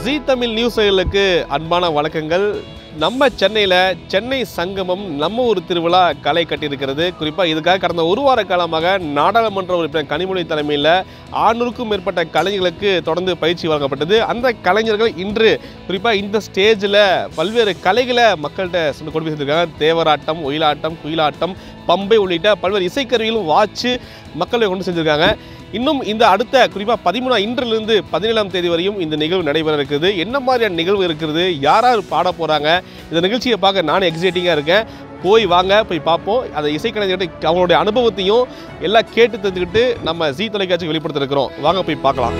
ஜீ Tamil news செயலுக்கு அன்பான வணக்கங்கள் நம்ம சென்னையில் சென்னை சங்கமம் நம்ம ஒரு திருவிழா களை கட்டியிருக்கிறது குறிப்பாக இதுக்காக கடந்த ஒரு வார காலமாக நாடாளுமன்ற உறுப்பினர் கனிமொழி தலைமையில் ஆறுநூறுக்கும் மேற்பட்ட கலைஞர்களுக்கு தொடர்ந்து பயிற்சி வழங்கப்பட்டது அந்த கலைஞர்கள் இன்று குறிப்பாக இந்த ஸ்டேஜில் பல்வேறு கலைகளை மக்கள்கிட்ட சொன்ன கொண்டு போய் சேர்த்திருக்காங்க தேவராட்டம் ஒயிலாட்டம் குயிலாட்டம் பம்பை உள்ளிட்ட பல்வேறு இசைக்கருவிகளும் வாச்சு மக்களை கொண்டு செஞ்சுருக்காங்க இன்னும் இந்த அடுத்த குறிப்பாக பதிமூணாம் இன்றிலிருந்து பதினேழாம் தேதி வரையும் இந்த நிகழ்வு நடைபெற இருக்குது என்ன மாதிரியான நிகழ்வு இருக்கிறது யார் யார் பாட போகிறாங்க இந்த நிகழ்ச்சியை பார்க்க நானும் எக்ஸைட்டிங்காக இருக்கேன் போய் வாங்க போய் பார்ப்போம் அந்த இசைக்கலைஞர்கிட்ட அவங்களுடைய அனுபவத்தையும் எல்லாம் கேட்டு தெரிஞ்சுக்கிட்டு நம்ம ஜீ தொலைக்காட்சி வெளிப்படுத்த இருக்கிறோம் வாங்க போய் பார்க்கலாம்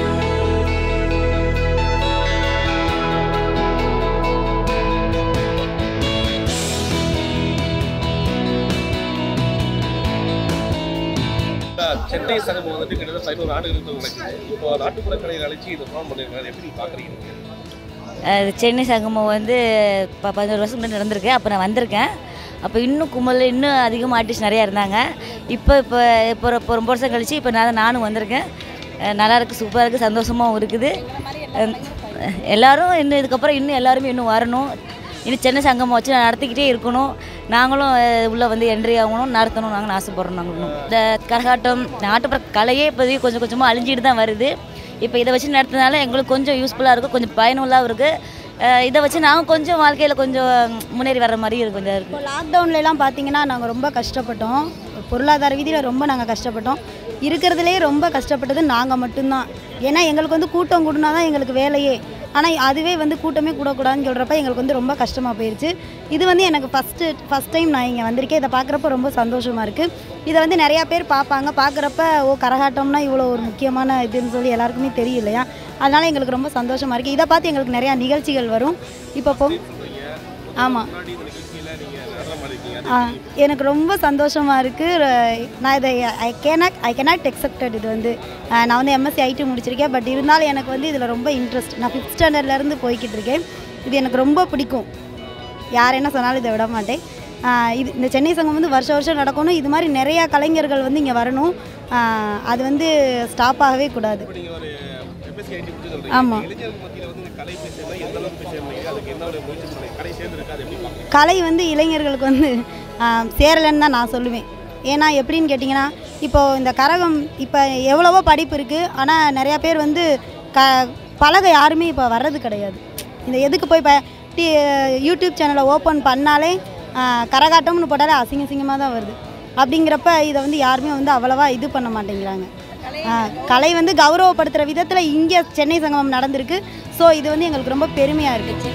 சென்னை சங்கம் வந்துட்டு கிட்டத்தட்ட பதினோரு ஆண்டுகளுக்கு நடக்குது இப்போ நாட்டுப்புற கலைஞர் அழைச்சி இந்த ப்ரோக்ராம் பண்ணிருக்காங்க எப்படி பார்க்குறீங்க அது சென்னை சங்கமம் வந்து இப்போ பதினோரு வருஷம் முன்னாடி நடந்திருக்கு அப்போ நான் வந்திருக்கேன் அப்போ இன்னும் கும்பல் இன்னும் அதிகமாக ஆர்டிஸ்ட் நிறையா இருந்தாங்க இப்போ இப்போ இப்போ ஒரு- இப்போ ரொம்ப வருஷம் கழிச்சு இப்போ நான் நானும் வந்திருக்கேன் அஹ் நல்லா இருக்குது சூப்பராக இருக்குது சந்தோஷமாகவும் இருக்குது அஹ் எல்லாரும் இன்னும் இதுக்கப்புறம் இன்னும் எல்லாருமே இன்னும் வரணும் இன்னும் சென்னை சங்கமம் வச்சு நடத்திக்கிட்டே இருக்கணும் நாங்களும் உள்ளே வந்து என்ட்ரி ஆகணும் நடத்தணும் நாங்கள் ஆசைப்படுறோம் நாங்களும் இந்த கரகாட்டம் நாட்டுப்புற கலையே இப்போதைக்கு கொஞ்சம் கொஞ்சமாக அழிஞ்சிட்டு தான் வருது இப்போ இதை வச்சு நடத்தினால எங்களுக்கு கொஞ்சம் யூஸ்ஃபுல்லாக இருக்கும் கொஞ்சம் பயனுள்ளாகவும் இருக்குது இதை வச்சு நாங்கள் கொஞ்சம் வாழ்க்கையில் கொஞ்சம் முன்னேறி வர்ற மாதிரி இருக்கு கொஞ்சம் இருக்குது இப்போ லாக்டவுன்லலாம் பார்த்தீங்கன்னா நாங்கள் ரொம்ப கஷ்டப்பட்டோம் பொருளாதார விதியில் ரொம்ப நாங்கள் கஷ்டப்பட்டோம் இருக்கிறதுலே ரொம்ப கஷ்டப்பட்டது நாங்கள் மட்டும்தான் ஏன்னா எங்களுக்கு வந்து கூட்டம் கூட்டினா தான் எங்களுக்கு வேலையே ஆனால் அதுவே வந்து கூட்டமே கூடக்கூடாதுன்னு சொல்கிறப்ப எங்களுக்கு வந்து ரொம்ப கஷ்டமாக போயிடுச்சு இது வந்து எனக்கு ஃபஸ்ட்டு ஃபஸ்ட் டைம் நான் இங்கே வந்திருக்கேன் இதை பார்க்குறப்ப ரொம்ப சந்தோஷமாக இருக்குது இதை வந்து நிறையா பேர் பார்ப்பாங்க பார்க்குறப்ப ஓ கரகாட்டம்னா இவ்வளோ ஒரு முக்கியமான இதுன்னு சொல்லி எல்லாருக்குமே தெரியும் இல்லையா அதனால் எங்களுக்கு ரொம்ப சந்தோஷமாக இருக்குது இதை பார்த்து எங்களுக்கு நிறையா நிகழ்ச்சிகள் வரும் இப்போ போ ஆமாம் ஆ, எனக்கு ரொம்ப சந்தோஷமாக இருக்குது நான் இதை I cannot I cannot expected இது வந்து ஆ, நான் வந்து எம்எஸ்சி ஐடி முடிச்சிருக்கேன் பட் இருந்தாலும் எனக்கு வந்து இதில் ரொம்ப இன்ட்ரெஸ்ட் நான் ஃபிஃப்த் ஸ்டாண்டர்ட்லேருந்து போய்கிட்டு இருக்கேன் இது எனக்கு ரொம்ப பிடிக்கும் யார் என்ன சொன்னாலும் இதை விட மாட்டேன் ஆ, இது இந்த சென்னை சங்கம் வந்து வருஷம் வருஷம் நடக்கணும் இது மாதிரி நிறையா கலைஞர்கள் வந்து இங்கே வரணும் ஆ, அது வந்து ஸ்டாப் ஆகவே கூடாது நீங்கள் ஒரு எம்எஸ்சி ஐடி முடிச்சு சொல்கிறீங்க ஆமாம் இளைஞர்கள் மத்தியில் வந்து இந்த கலை போய் சேர்ந்தா எந்த அளவுக்கு போய் சேர்ந்தீங்க அதுக்கு என்ன ஒரு முயற்சி பண்ணீங்க கலை சேர்ந்துருக்கு அது எப்படி பார்க்குறீங்க கலை வந்து இளைஞர்களுக்கு வந்து ஆஹ், சேரலைன்னு தான் நான் சொல்லுவேன் ஏன்னா எப்படின்னு கேட்டிங்கன்னா இப்போ இந்த கரகம் இப்போ எவ்வளவோ படிப்பு இருக்குது ஆனால் நிறையா பேர் வந்து க பழக யாருமே இப்போ வர்றது கிடையாது இந்த எதுக்கு போய் இப்போ டி யூடியூப் சேனலை ஓப்பன் பண்ணாலே ஆஹ், கரகாட்டம்னு போட்டாலே அசிங்க அசிங்கமாக தான் வருது அப்படிங்கிறப்ப இதை வந்து யாருமே வந்து அவ்வளவா இது பண்ண மாட்டேங்கிறாங்க ஆஹ், கலை வந்து கௌரவப்படுத்துகிற விதத்தில் இங்கே சென்னை சங்கமம் நடந்திருக்கு ஸோ இது வந்து எங்களுக்கு ரொம்ப பெருமையாக இருக்குது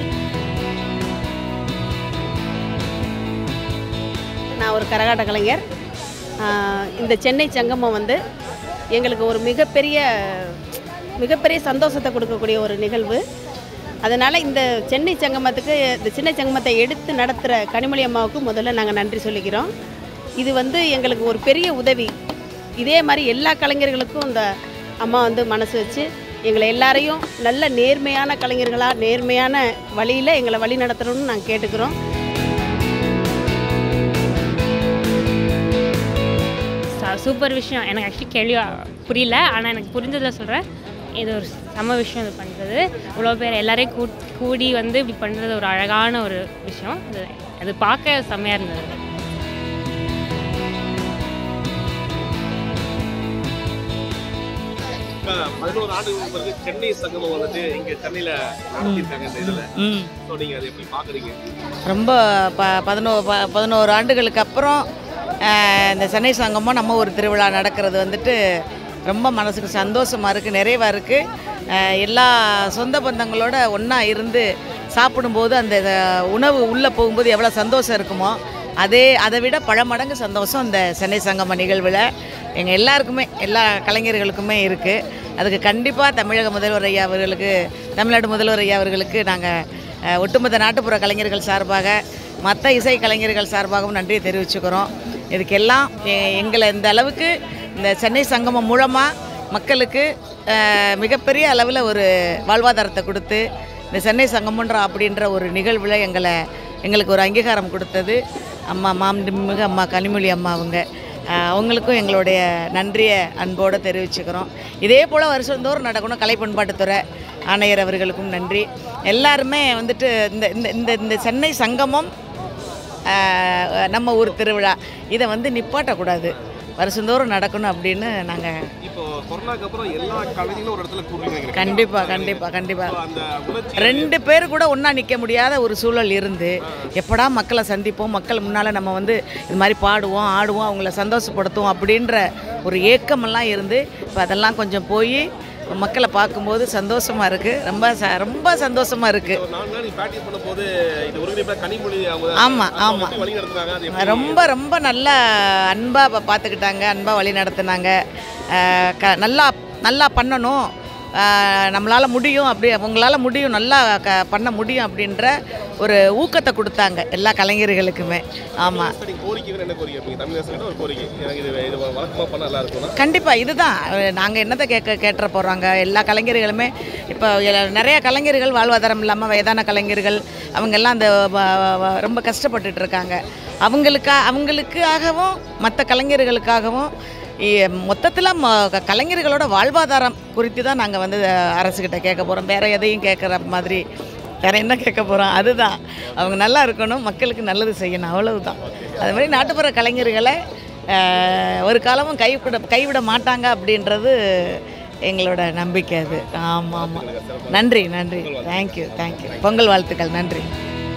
நான் ஒரு கரகாட்ட கலைஞர் ஆஹ் இந்த சென்னை சங்கமம் வந்து எங்களுக்கு ஒரு மிகப்பெரிய மிகப்பெரிய சந்தோஷத்தை கொடுக்கக்கூடிய ஒரு நிகழ்வு அதனால் இந்த சென்னை சங்கமத்துக்கு இந்த சின்ன சங்கமத்தை எடுத்து நடத்துகிற கனிமொழி அம்மாவுக்கு முதல்ல நாங்கள் நன்றி சொல்லிக்கிறோம் இது வந்து எங்களுக்கு ஒரு பெரிய உதவி இதே மாதிரி எல்லா கலைஞர்களுக்கும் இந்த அம்மா வந்து மனசு வச்சு எங்களை எல்லாரையும் நல்ல நேர்மையான கலைஞர்களாக நேர்மையான வழியில் எங்களை வழி நடத்தணும்னு நாங்கள் கேட்டுக்கிறோம் ச- சூப்பர் விஷயம் எனக்கு ஆக்சுவலி கேள்வி புரியல ஆனால் எனக்கு புரிஞ்சதில் சொல்கிறேன் இது ஒரு செம விஷயம் இது பண்ணுறது இவ்வளோ பேர் எல்லாரையும் கூ கூடி வந்து இப்படி பண்ணுறது ஒரு அழகான ஒரு விஷயம் அது அது பார்க்க செம்மையாக இருந்தது இப்போ பதினோரு ஆண்டுகளுக்கு பிறகு சென்னை சங்கமம் வந்துட்டு இங்கே சென்னையில் நடத்தியிருக்காங்க இந்த இதில் ம் ஸோ நீங்கள் அதை எப்படி பார்க்குறீங்க ரொம்ப ப பதினோ ப பதினோரு ஆண்டுகளுக்கு அப்புறம் அஹ், இந்த சென்னை சங்கமும் நம்ம ஒரு திருவிழா நடக்கிறது வந்துட்டு ரொம்ப மனசுக்கு சந்தோஷமாக இருக்குது நிறைவாக இருக்குது எல்லா சொந்த பந்தங்களோட ஒன்றா இருந்து சாப்பிடும்போது அந்த அஹ், உணவு உள்ளே போகும்போது எவ்வளோ சந்தோஷம் இருக்குமோ அதே அதை விட பல மடங்கு சந்தோஷம் இந்த சென்னை சங்கம நிகழ்வில் எங்கள் எல்லாருக்குமே எல்லா கலைஞர்களுக்குமே இருக்குது அதுக்கு கண்டிப்பாக தமிழக முதல்வர் ஐயா அவர்களுக்கு தமிழ்நாடு முதல்வர் ஐயா அவர்களுக்கு நாங்கள் ஒட்டுமொத்த நாட்டுப்புற கலைஞர்கள் சார்பாக மற்ற இசை கலைஞர்கள் சார்பாகவும் நன்றியை தெரிவிச்சுக்கிறோம் இதுக்கெல்லாம் எ- எங்களை இந்த அளவுக்கு இந்த சென்னை சங்கமம் மூலமாக மக்களுக்கு அஹ், மிகப்பெரிய அளவில் ஒரு வாழ்வாதாரத்தை கொடுத்து இந்த சென்னை சங்கமன்ற அப்படின்ற ஒரு நிகழ்வில் எங்களை எங்களுக்கு ஒரு அங்கீகாரம் கொடுத்தது அம்மா மாண்புமிகு அம்மா கனிமொழி அம்மா அவங்க ஆஹ் அவங்களுக்கும் எங்களுடைய நன்றியை அன்போடு தெரிவிச்சுக்கிறோம் இதே போல் வருஷந்தோறும் நடக்கணும் கலை பண்பாட்டுத்துறை ஆணையர் அவர்களுக்கும் நன்றி எல்லாருமே வந்துட்டு இந்த இந்த இந்த இந்த சென்னை சங்கமம் ஆஹ் நம்ம ஊர் திருவிழா இதை வந்து நிப்பாட்டக்கூடாது வருஷந்தோறும் நடக்கணும் அப்படின்னு நாங்கள் இப்போ கொரோனாக்கு அப்புறம் எல்லா கலைஞர்களும் ஒரு இடத்துல கூடுறீங்க கண்டிப்பாக கண்டிப்பாக கண்டிப்பாக அந்த உணர்ச்சி ரெண்டு பேர் கூட ஒன்றா நிற்க முடியாத ஒரு சூழல் இருந்து எப்படா மக்களை சந்திப்போம் மக்கள் முன்னால் நம்ம வந்து இது மாதிரி பாடுவோம் ஆடுவோம் அவங்கள சந்தோஷப்படுத்துவோம் அப்படின்ற ஒரு ஏக்கமெல்லாம் இருந்து இப்போ அதெல்லாம் கொஞ்சம் போய் மக்களை பார்க்கும்போது சந்தோஷமாக இருக்குது ரொம்ப ச ரொம்ப சந்தோஷமாக இருக்குது ஒரு நாலு நாள் ப்ராக்டிஸ் பண்ணும்போது இது ஒருங்கிணைப்பாக கனிமொழி அவங்க தான் ஆமா, அவங்க ஆமா. எப்படி வழி நடத்துனாங்க அது எப்படி ரொம்ப ரொம்ப நல்லா அன்பாக பார்த்துக்கிட்டாங்க அன்பாக வழி நடத்துனாங்க அஹ் க நல்லா நல்லா பண்ணணும் நம்மளால் முடியும் அப்படி உங்களால் முடியும் நல்லா க பண்ண முடியும் அப்படின்ற ஒரு ஊக்கத்தை கொடுத்தாங்க எல்லா கலைஞர்களுக்குமே ஆமாம் நீங்க கோரிக்கை என்ன கோரிக்கை வைப்பீங்க தமிழ் அரசு ஒரு கோரிக்கை எனக்கு இது இது வழக்கமாக பண்ண நல்லா இருக்கும்னா கண்டிப்பாக இதுதான் நாங்கள் என்னத்தை கேட்க கேட்டுற போகிறாங்க எல்லா கலைஞர்களுமே இப்போ எ- நிறைய கலைஞர்கள் வாழ்வாதாரம் இல்லாமல் வயதான கலைஞர்கள் அவங்கெல்லாம் அந்த வ- வ- வ- ரொம்ப கஷ்டப்பட்டுட்டு இருக்காங்க அவங்களுக்கா அவங்களுக்காகவும் மற்ற கலைஞர்களுக்காகவும் மொத்தத்தில் கலைஞர்களோட வாழ்வாதாரம் குறித்து தான் நாங்கள் வந்து அரசுக்கிட்ட கேட்க போகிறோம் வேறு எதையும் கேட்குற மாதிரி வேறு என்ன கேட்க போகிறோம் அதுதான் அவங்க நல்லா இருக்கணும் மக்களுக்கு நல்லது செய்யணும் அவ்வளவுதான் அது மாதிரி நாட்டுப்புற கலைஞர்களை ஆஹ், ஒரு காலமும் கைவிட கைவிட மாட்டாங்க அப்படின்றது எங்களோட நம்பிக்கை அது ஆமாம் ஆமாம் நன்றி நன்றி தேங்க்யூ தேங்க்யூ பொங்கல் வாழ்த்துக்கள் நன்றி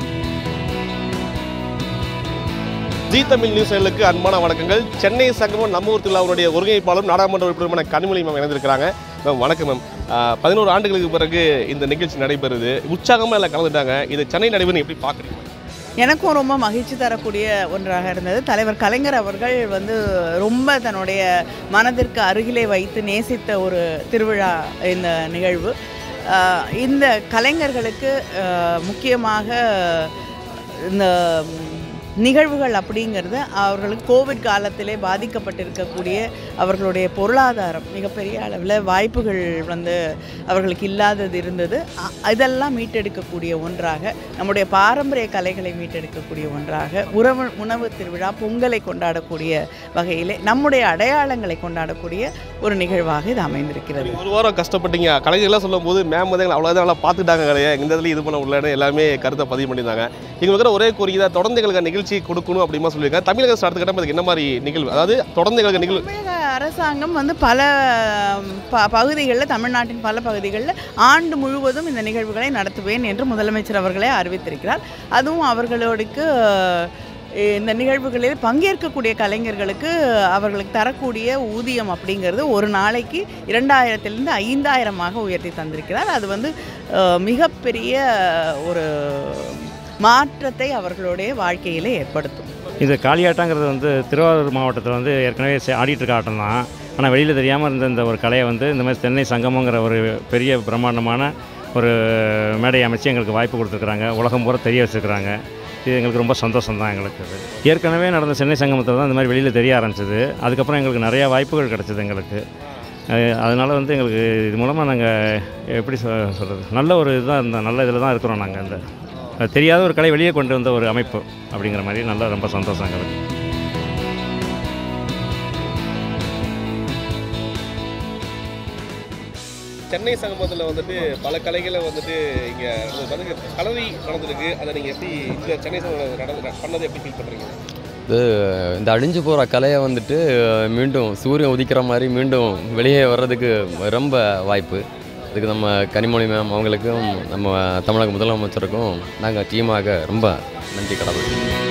ஜி தமிழ் நியூஸ் சேனலுக்கு அன்பான வணக்கங்கள் சென்னை சங்கமம் நம்ம ஊர் திருவிழாவுடைய ஒருங்கிணைப்பாளரும் நாடாளுமன்ற உறுப்பினருமான கனிமொழி மேம் இணைந்திருக்கிறாங்க மேம் வணக்கம் மேம் பதினோரு ஆண்டுகளுக்கு பிறகு இந்த நிகழ்ச்சி நடைபெறுது உற்சாகமாக எல்லாம் கலந்துட்டாங்க இது சென்னை நடைபெறும் எப்படி பார்க்குறீங்க எனக்கும் ரொம்ப மகிழ்ச்சி தரக்கூடிய ஒன்றாக இருந்தது தலைவர் கலைஞர் அவர்கள் வந்து ரொம்ப தன்னுடைய மனதிற்கு அருகிலே வைத்து நேசித்த ஒரு திருவிழா இந்த நிகழ்வு ஆஹ் இந்த கலைஞர்களுக்கு ஆஹ் முக்கியமாக இந்த ம், நிகழ்வுகள் அப்படிங்கிறது அவர்களுக்கு கோவிட் காலத்திலே பாதிக்கப்பட்டிருக்கக்கூடிய அவர்களுடைய பொருளாதாரம் மிகப்பெரிய அளவில் வாய்ப்புகள் வந்து அவர்களுக்கு இல்லாதது இருந்தது அ- இதெல்லாம் மீட்டெடுக்கக்கூடிய ஒன்றாக நம்முடைய பாரம்பரிய கலைகளை மீட்டெடுக்கக்கூடிய ஒன்றாக உறவு உணவு திருவிழா பொங்கலை கொண்டாடக்கூடிய வகையிலே நம்முடைய அடையாளங்களை கொண்டாடக்கூடிய ஒரு நிகழ்வாக இது அமைந்திருக்கிறது ஒரு வாரம் கஷ்டப்பட்டீங்க கலைஞர்கள்லாம் சொல்லும்போது மேம் வந்து எங்களை அவ்வளோதான் நல்லா பார்த்துட்டாங்க கலையை இந்த இடத்துல இது பண்ண உள்ளன்னு எல்லாமே கருத்தை பதிவு பண்ணியிருந்தாங்க எங்களுக்கு இருக்கிற ஒரே கோரிக்கை தான் தொடர்ந்து எங்களுக்கு நிகழ்ச்சி கொடுக்கணும் அப்படிமா சொல்லியிருக்காங்க தமிழக அரசு அடுத்த கட்டம் அதுக்கு என்ன மாதிரி நிகழ்வு அதாவது தொடர்ந்து எங்களுக்கு நிகழ்வு தமிழக அரசாங்கம் வந்து பல ப பகுதிகளில் தமிழ்நாட்டின் பல பகுதிகளில் ஆண்டு முழுவதும் இந்த நிகழ்வுகளை நடத்துவேன் என்று முதலமைச்சர் அவர்களே அறிவித்திருக்கிறார் அதுவும் அவர்களுக்கு அஹ், இந்த நிகழ்வுகளில் பங்கேற்கக்கூடிய கலைஞர்களுக்கு அவர்களுக்கு தரக்கூடிய ஊதியம் அப்படிங்கிறது ஒரு நாளைக்கு இரண்டாயிரத்திலிருந்து ஐந்தாயிரமாக உயர்த்தி தந்திருக்கிறார் அது வந்து அஹ், மிகப்பெரிய ஒரு மாற்றத்தை அவர்களுடைய வாழ்க்கையிலே ஏற்படுத்தும் இது காளியாட்டங்கிறது வந்து திருவாரூர் மாவட்டத்தில் வந்து ஏற்கனவே செ- ஆடிட்டு இருக்க ஆட்டம் தான் ஆனால் வெளியில் தெரியாமல் இருந்த இந்த ஒரு கலையை வந்து இந்த மாதிரி சென்னை சங்கமங்கிற ஒரு பெரிய பிரம்மாண்டமான ஒரு மேடை அமைச்சு எங்களுக்கு வாய்ப்பு கொடுத்துருக்குறாங்க உலகம் பூரா தெரிய வச்சுருக்குறாங்க இது எங்களுக்கு ரொம்ப சந்தோஷம் தான் எங்களுக்கு இது. ஏற்கனவே நடந்த சென்னை சங்கமத்தில் தான் இந்த மாதிரி வெளியில் தெரிய ஆரம்பிச்சது அதுக்கப்புறம் எங்களுக்கு நிறையா வாய்ப்புகள் கிடச்சிது எங்களுக்கு அதனால் வந்து எங்களுக்கு இது மூலமாக நாங்கள் எப்படி சொ சொல்கிறது நல்ல ஒரு இதுதான் இருந்தோம் நல்ல இதில் தான் இருக்கிறோம் நாங்கள் இந்த அது தெரியாத ஒரு கலை வெளியே கொண்டு வந்த ஒரு அமைப்பு அப்படிங்கிற மாதிரி நல்லா ரொம்ப சந்தோஷம் எங்களுக்கு சென்னை சங்கமத்தில் வந்துட்டு பல கலைகளை வந்துட்டு இங்கே வந்து கலரி நடந்திருக்கு அதை நீங்கள் எப்படி இந்த சென்னை சங்கமம் நடந்து பண்ணதை எப்படி ஃபீல் பண்ணுறீங்க இது இந்த அழிஞ்சு போகிற கலையை வந்துட்டு மீண்டும் சூரியன் உதிக்கிற மாதிரி மீண்டும் வெளியே வர்றதுக்கு ரொம்ப வாய்ப்பு இதுக்கு நம்ம கனிமொழி மேம் அவங்களுக்கும் நம்ம தமிழக முதலமைச்சருக்கும் நாங்கள் டீமாக ரொம்ப நன்றி கடவுள்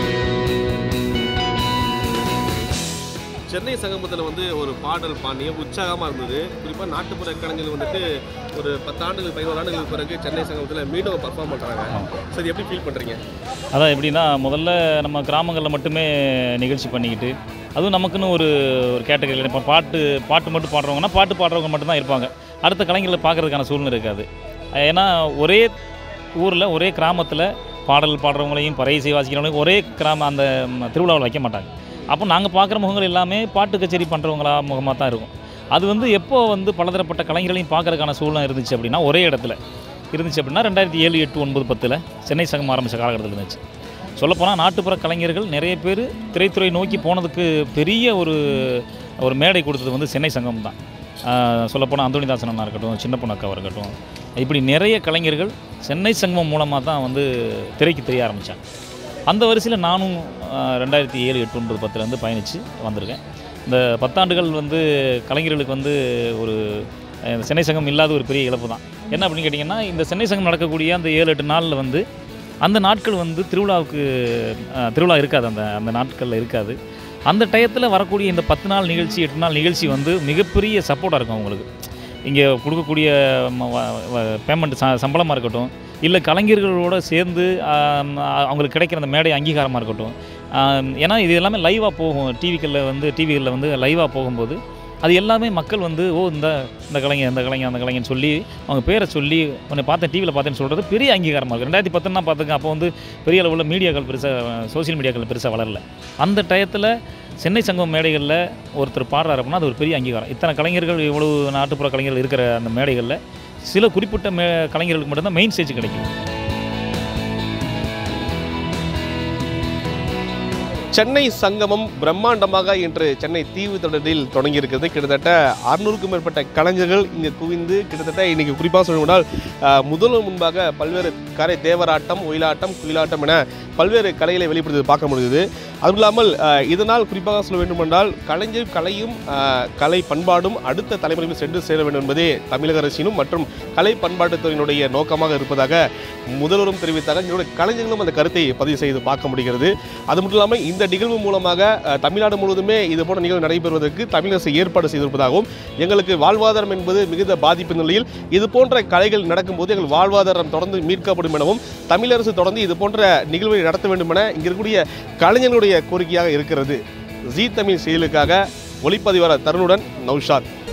சென்னை சங்கமத்தில் வந்து ஒரு பாடல் பாண்டியம் உற்சாகமாக இருந்தது குறிப்பாக நாட்டுப்புற கலைஞர்கள் வந்துட்டு ஒரு பத்தாண்டுகள் பதினோரு ஆண்டுகளுக்கு பிறகு சென்னை சங்கமத்தில் மீண்டும் பர்ஃபார்ம் பண்ணுறாங்க ஸோ இது எப்படி ஃபீல் பண்ணுறீங்க அதான் எப்படின்னா முதல்ல நம்ம கிராமங்களில் மட்டுமே நிகழ்ச்சி பண்ணிக்கிட்டு அதுவும் நமக்குன்னு ஒரு ஒரு கேட்டகரி இப்போ பாட்டு பாட்டு மட்டும் பாடுறவங்கன்னா பாட்டு பாடுறவங்க மட்டும்தான் இருப்பாங்க அடுத்த கலைஞர்களை பார்க்கறதுக்கான சூழ்நிலை இருக்காது ஏன்னா ஒரே ஊரில் ஒரே கிராமத்தில் பாடல் பாடுறவங்களையும் பறை இசை வாசிக்கிறவங்களையும் ஒரே கிராம அந்த ம், திருவிழாவில் வைக்க மாட்டாங்க அப்போ நாங்கள் பார்க்குற முகங்கள் எல்லாமே பாட்டு கச்சேரி பண்ணுறவங்களா முகமாக தான் இருக்கும் அது வந்து எப்போ வந்து பலதரப்பட்ட கலைஞர்களையும் பார்க்கறதுக்கான சூழ்நிலை இருந்துச்சு அப்படின்னா ஒரே இடத்துல இருந்துச்சு அப்படின்னா ரெண்டாயிரத்தி ஏழு எட்டு ஒன்பது பத்தில் சென்னை சங்கம் ஆரம்பித்த காலகட்டத்தில் இருந்துச்சு சொல்லப்போனால் நாட்டுப்புற கலைஞர்கள் நிறைய பேர் திரைத்துறை நோக்கி போனதுக்கு பெரிய ஒரு ஒரு மேடை கொடுத்தது வந்து சென்னை சங்கம் தான் சொல்லப்போனால் அந்தோணிதாசன் அண்ணா இருக்கட்டும் சின்ன பொண்ணு அக்காவாக இருக்கட்டும் இப்படி நிறைய கலைஞர்கள் சென்னை சங்கமம் மூலமாக தான் வந்து திரைக்கு தெரிய ஆரம்பித்தாங்க அந்த வரிசையில் நானும் ஆஹ், ரெண்டாயிரத்தி ஏழு எட்டு ஒன்பது பத்துலேருந்து பயணித்து வந்திருக்கேன் இந்த பத்தாண்டுகள் வந்து கலைஞர்களுக்கு வந்து ஒரு அஹ், சென்னை சங்கம் இல்லாத ஒரு பெரிய இழப்பு தான் என்ன அப்படின்னு கேட்டிங்கன்னா இந்த சென்னை சங்கம் நடக்கக்கூடிய அந்த ஏழு எட்டு நாளில் வந்து அந்த நாட்கள் வந்து திருவிழாவுக்கு அஹ், திருவிழா இருக்காது அந்த அந்த நாட்களில் இருக்காது அந்த டயத்தில் வரக்கூடிய இந்த பத்து நாள் நிகழ்ச்சி எட்டு நாள் நிகழ்ச்சி வந்து மிகப்பெரிய சப்போர்ட்டாக இருக்கும் அவங்களுக்கு இங்கே கொடுக்கக்கூடிய பேமெண்ட் ச சம்பளமாக இருக்கட்டும் இல்லை கலைஞர்களோட சேர்ந்து ஆம், அவங்களுக்கு கிடைக்கிற அந்த மேடை அங்கீகாரமாக இருக்கட்டும் ஆம், ஏன்னா இது எல்லாமே லைவாக போகும் டிவிக்களில் வந்து டிவிகளில் வந்து லைவாக போகும்போது அது எல்லாமே மக்கள் வந்து ஓ இந்த இந்த கலைஞர் இந்த கலைஞர் அந்த கலைஞர்னு சொல்லி அவங்க பேரை சொல்லி உன்னை பார்த்தேன் டிவியில் பார்த்தேன்னு சொல்கிறது பெரிய அங்கீகாரமாக இருக்குது ரெண்டாயிரத்தி பத்துனா பார்த்துங்க அப்போ வந்து பெரிய அளவில் மீடியாக்கள் பெருசாக சோஷியல் மீடியாக்கள் பெருசாக வளரல அந்த டயத்தில் சென்னை சங்கம் மேடைகளில் ஒருத்தர் பாடுறாரு அப்படின்னா அது ஒரு பெரிய அங்கீகாரம் இத்தனை கலைஞர்கள் இவ்வளவு நாட்டுப்புற கலைஞர்கள் இருக்கிற அந்த மேடைகளில் சில குறிப்பிட்ட மே கலைஞர்களுக்கு மட்டும்தான் மெயின் ஸ்டேஜ் கிடைக்கும் சென்னை சங்கமம் பிரம்மாண்டமாக இன்று சென்னை தீவு தொடரில் தொடங்கியிருக்கிறது கிட்டத்தட்ட அறுநூறுக்கும் மேற்பட்ட கலைஞர்கள் இங்கே குவிந்து கிட்டத்தட்ட இன்னைக்கு குறிப்பாக சொல்லணும்னால் அஹ், முதல் முன்பாக பல்வேறு கரை தேவராட்டம் ஒயிலாட்டம் குயிலாட்டம் என பல்வேறு கலைகளை வெளிப்படுத்தி பார்க்க முடியுது அதுவும் இல்லாமல் அஹ், இதனால் குறிப்பாக சொல்ல வேண்டுமென்றால் கலைஞர் கலையும் அஹ், கலை பண்பாடும் அடுத்த தலைமுறைக்கு சென்று சேர வேண்டும் என்பதே தமிழக அரசினும் மற்றும் கலை பண்பாட்டுத்துறையினுடைய நோக்கமாக இருப்பதாக முதல்வரும் தெரிவித்தாங்க எங்களுடைய கலைஞர்களும் அந்த கருத்தை பதிவு செய்து பார்க்க முடிகிறது அது மட்டும் இல்லாமல் இந்த நிகழ்வு மூலமாக அஹ், தமிழ்நாடு முழுவதுமே இது போன்ற நிகழ்வு நடைபெறுவதற்கு தமிழக அரசு ஏற்பாடு செய்திருப்பதாகவும் எங்களுக்கு வாழ்வாதாரம் என்பது மிகுந்த பாதிப்பு நிலையில் இது போன்ற கலைகள் நடக்கும்போது எங்கள் வாழ்வாதாரம் தொடர்ந்து மீட்கப்படும் எனவும் தமிழரசு தொடர்ந்து இது போன்ற நிகழ்வை நடத்த வேண்டும் என இங்கே இருக்கக்கூடிய கலைஞர்களுடைய கோரிக்கையாக இருக்கிறது ஜீ தமிழ் செயலுக்காக ஒளிப்பதிவாளர் தருணுடன் நௌஷாத்